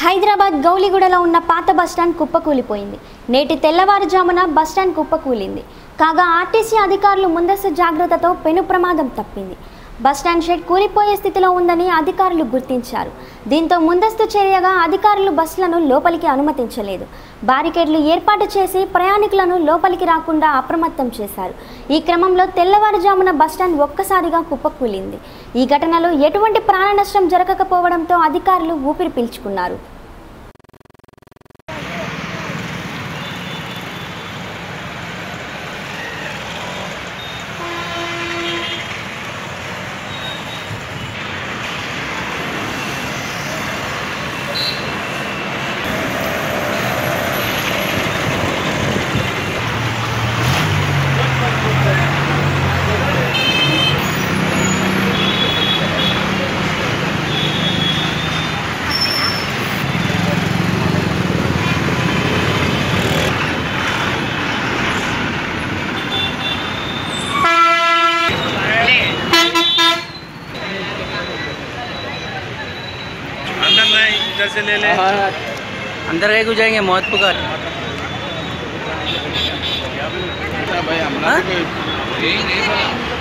హైదరాబాద్ గౌలిగూడలో ఉన్న పాత బస్టాండ్ కుప్పకూలిపోయింది నేటి తెల్లవారుజామున బస్టాండ్ కుప్పకూలింది కాగా ఆర్టీసీ అధికారులు ముందస్తు జాగ్రత్తతో పెను ప్రమాదం తప్పింది బస్టాండ్ షెడ్ కూలిపోయే స్థితిలో ఉందని అధికారులు గుర్తించారు దీంతో ముందస్తు చర్యగా అధికారులు బస్సులను లోపలికి అనుమతించలేదు బారికేడ్లు ఏర్పాటు చేసి ప్రయాణికులను లోపలికి రాకుండా అప్రమత్తం చేశారు ఈ క్రమంలో తెల్లవారుజామున బస్టాండ్ ఒక్కసారిగా కుప్పకూలింది ఈ ఘటనలో ఎటువంటి ప్రాణ నష్టం జరగకపోవడంతో అధికారులు ఊపిరి పీల్చుకున్నారు अंदर नहीं इधर से ले ले अंदर रह को जाएंगे मौत पुकार भाई हमला हाँ? कोई